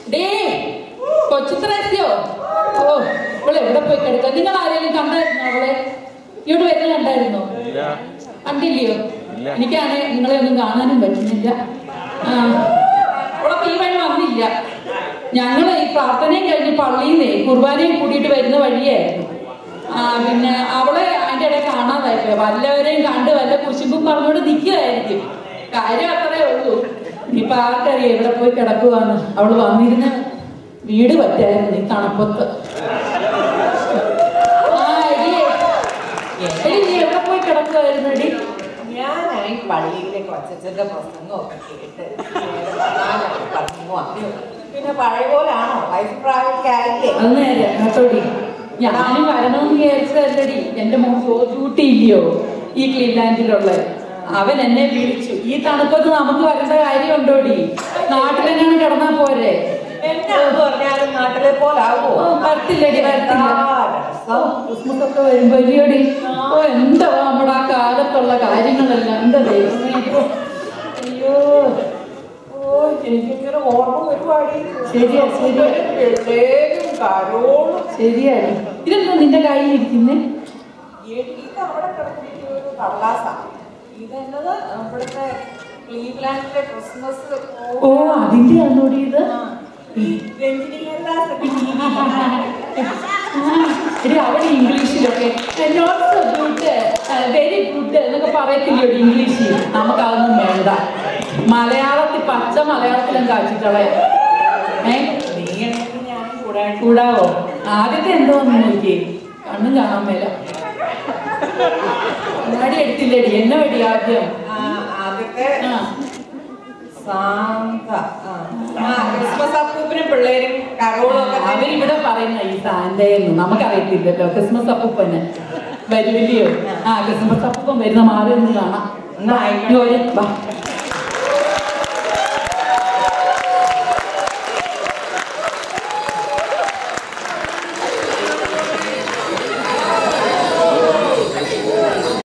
Day കൊച്ചുത്രേസ്യോ ഓ ഇവളെ എവിടെ പോയി കിടക്കുക നിങ്ങൾ ആരെങ്കിലും കണ്ടായിരുന്നോ അവളെ ഇവിടെ വരുന്ന കണ്ടായിരുന്നോ കണ്ടില്ലയോ എനിക്കാണ് നിങ്ങളെ ഒന്നും കാണാനും പറ്റുന്നില്ല ആ അവളപ്പോ ഈ വഴി വന്നില്ല ഞങ്ങൾ ഈ പ്രാർത്ഥനയും കഴിഞ്ഞ് പള്ളിയിൽ നിന്ന് കുർബാനയും കൂട്ടിയിട്ട് വരുന്ന വഴിയായിരുന്നു ആ പിന്നെ അവളെ അതിന്റെ ഇടയിൽ കാണാതായിപ്പോയി വല്ലവരെയും കണ്ട് വല്ല കുശുമ്പും പറഞ്ഞുകൊണ്ട് നിൽക്കുകയായിരിക്കും കാര്യം അത്രേ ഉള്ളൂ ഇനിയിപ്പൊ ആർക്കറിയാം ഇവിടെ പോയി കിടക്കുവാന്ന് അവള് വന്നിരുന്ന വീട് പറ്റായിരുന്നു ഈ തണുപ്പത്ത് ആ എടി എടി നീ എവിടെ പോയി കിടക്കുവായിരുന്നു എടി ഞാനായി പള്ളിയിലെ കൊച്ചച്ഛന്റെ പ്രസംഗമൊക്കെ കേട്ട് പറഞ്ഞു പിന്നെ പഴയ പോലാണോ വയസ്സ് പ്രായമൊക്കെ ആയില്ലേ അത് നേരെ കേട്ടോടി ഞാനും വരണമെന്ന് വിചാരിച്ചതല്ലടി എന്റെ മോൻ ജോജൂട്ടി ഇല്ലയോ ഈ ക്ലീൻലാൻഡിലുള്ള അവൻ എന്നെ വിളിച്ചു ഈ തണുപ്പത്ത് നമുക്ക് വരേണ്ട കാര്യമുണ്ടോടി നാട്ടിലെങ്ങാനും കിടന്നാ പോരെ എന്നാ പറഞ്ഞാലും നാട്ടിലെ പോലാവോ ഓ, വരത്തില്ലടി വരത്തില്ല ഓ, ക്രിസ്മസ് ഒക്കെ വരുമ്പോ ഇല്ലയോടി ഓ എന്താ നമ്മുടെ ആ കാലത്തുള്ള കാര്യങ്ങളെല്ലാം എന്താ ദൈവമേ ഓ, അയ്യോ ഓ എനിക്കിങ്ങനെ ഓർമ്മ വരുവാടി ശരിയാ, ശരിയാ. പിള്ളേരും കരോളും ശരിയാണ് ഇതെന്താ നിന്റെ കയ്യിൽ ഇരിക്കുന്നേ ഇത് അവിടെ കിടന്നിരിക്കുന്ന ഒരു കടലാസാണ് ഇതെന്നത് ഇവിടുത്തെ ക്ലീവ്ലാൻഡിലെ ക്രിസ്മസ് ഓ അതിന്റെ ആണോടി ഇത് ഈ രഞ്ജിനി ഹരിദാസൊക്കെ എടി അവിടെ ഇംഗ്ലീഷിലൊക്കെ not so good very good എന്നൊക്കെ പറയത്തില്ലോ ഇംഗ്ലീഷിൽ നമുക്ക് അതൊന്നും വേണ്ട മലയാളത്തിൽ പച്ച മലയാളത്തിലും കാച്ചിട്ടളെ ഏ നീ ആണെങ്കിൽ ഞാനും കൂടെ കൂടാവോ ആദ്യത്തെ എന്തോന്ന് നോക്കിയേ കണ്ണും കാണാൻ മേല കണ്ണാടി എടുത്തില്ലടി എന്നെ വടി ആദ്യം ആ, ആദ്യത്തെ ആ സാന്ത ആ. ആ, ക്രിസ്മസ് അപ്പൂപ്പിനും പിള്ളേരും കരോളും ഒക്കെ തന്നെ. അവരിവിടെ പറയുന്ന ഈ സാന്റയെന്ന് നമുക്കറിയത്തില്ലല്ലോ ക്രിസ്മസ് അപ്പൂപ്പന് വരുവില്ലയോ ആ ക്രിസ്മസ് അപ്പൂപ്പൻ വരുന്ന മാറി ഒന്ന് കാണാം എന്നാ ഇങ്ങ് ആയിക്കോട്ടെ. വരൂ, വാ